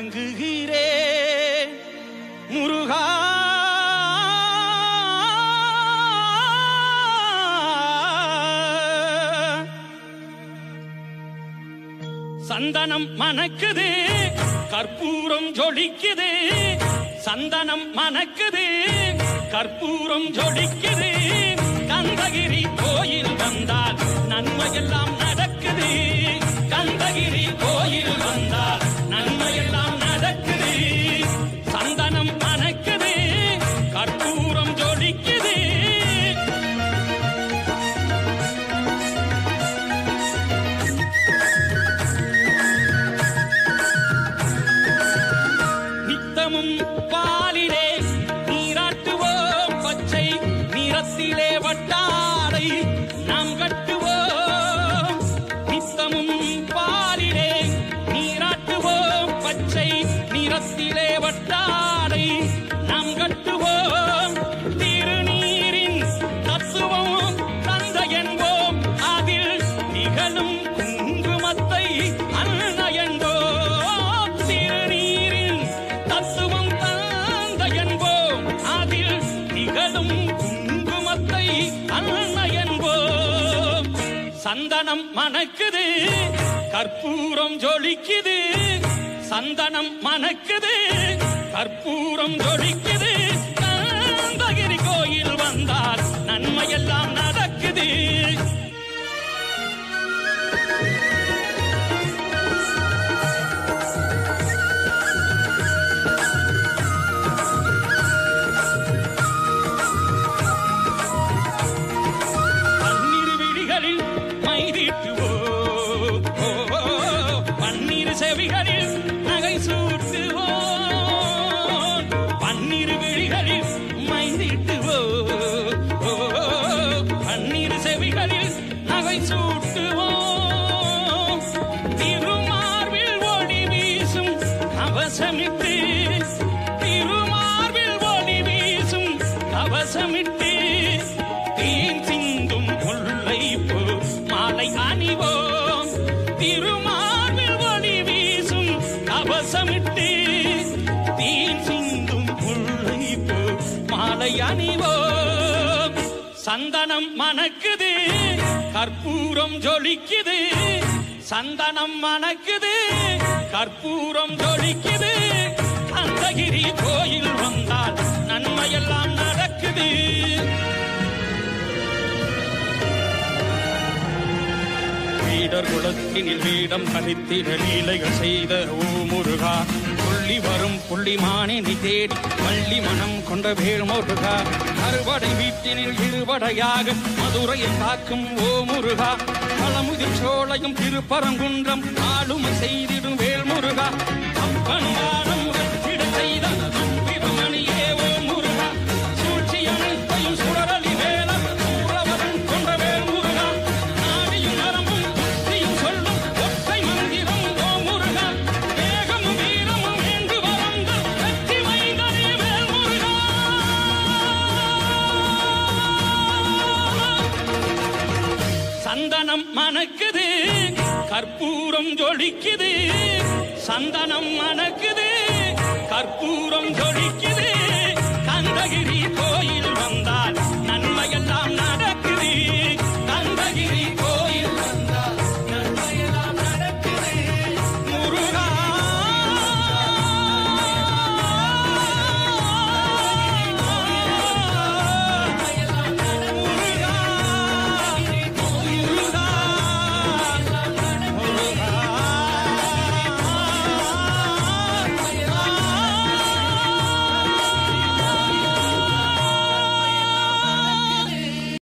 வணங்குகிறேன் முருகா சந்தனம் மணக்குது கற்பூரம் ஜொலிக்குது சந்தனம் மணக்குது கற்பூரம் ஜொலிக்குது கந்தகிரி கோயில் வந்தால் நன்மையெல்லாம் நடக்குது கந்தகிரி கோயில் வந்தால் நன்மையெல்லாம் நடக்குது சந்தனம் மணக்குது கற்பூரம் ஜொலிக்குது நித்தமும் பாலிலே நீராட்டுவோம் பச்சை நிறத்திலே வட்டாடை நாம் கட்டுவோம் நித்தமும் பாலிலே நீராட்டுவோம் பச்சை நிறத்திலே வட்டாடை நாம் கட்டுவோம் திருநீரின் தத்துவம் தந்த என்போம் அதில் திகழும் குங்குமத்தை அன்ன என்போம் திருநீரின் தத்துவம் தந்த என்போம் அதில் திகழும் குங்குமத்தை அன்ன என்போம் சந்தனம் மணக்குது கற்பூரம் ஜொலிக்குது சந்தனம் மணக்குது கற்பூரம் ஜொலிக்குது கந்தகிரி கோயில் வந்தால் நன்மையெல்லாம் நடக்குது பன்னிரு விழிகளில் மைதீட்டுவோ பன்னிரு செவிகளில் நகை சூட்டுவோ பன்னிரு விழிகளில் மைதீட்டுவோ பன்னிரு செவிகளில் நகை சூட்டுவோ திருமார்பில் ஒளி வீசும் கவசமிட்டு திருமார்பில் ஒளி வீசும் கவசமிட்டு தேன் சிந்தும் முல்லை போ மாலை அணிவோம் திருமார்பில் ஒளி வீசும் கவசமிட்டு தேன் சிந்தும் முல்லை போ மாலை அணிவோம் சந்தனம் மணக்குது கற்பூரம் ஜொலிக்குது சந்தனம் மணக்குது கற்பூரம் ஜொலிக்குது கந்தகிரி கோயில் வந்தால் நன்மையெல்லாம் நடக்குது வீடர் குலத்தினில் வீடம் கழித்திட லீலைகள் செய்த ஓ முருகா புள்ளி வரும் புள்ளிமானே நீ தேடி பள்ளி மனம் கொண்ட வேல் முருகா அறுபடை வீட்டினில் இருபடையாக மதுரையை காக்கும் ஓ முருகா பழமுதிர் சோலையும் திருப்பரங்குன்றம் ஆளுமை செய்திடும் வேல் முருகா அப்பன் வானம் வெற்றிட செய்த நம்பிமணியே ஓ முருகா சூழ்ச்சி அனைத்தையும் சுடரலி வேலன் சூரவரன் கொண்ட வேல் முருகா நாடியும் நரம்பும் புத்தியும் சொல்லும் ஒற்றை மந்திரம் ஓ முருகா வேகமும் வீரமும் வேண்டு வரங்கள் வெற்றி மைந்தனே வேல் முருகா சந்தனம் மணக்குது கற்பூரம் ஜொலிக்குது சந்தனம் மணக்குது கற்பூரம் ஜொலிக்குது கந்தகிரி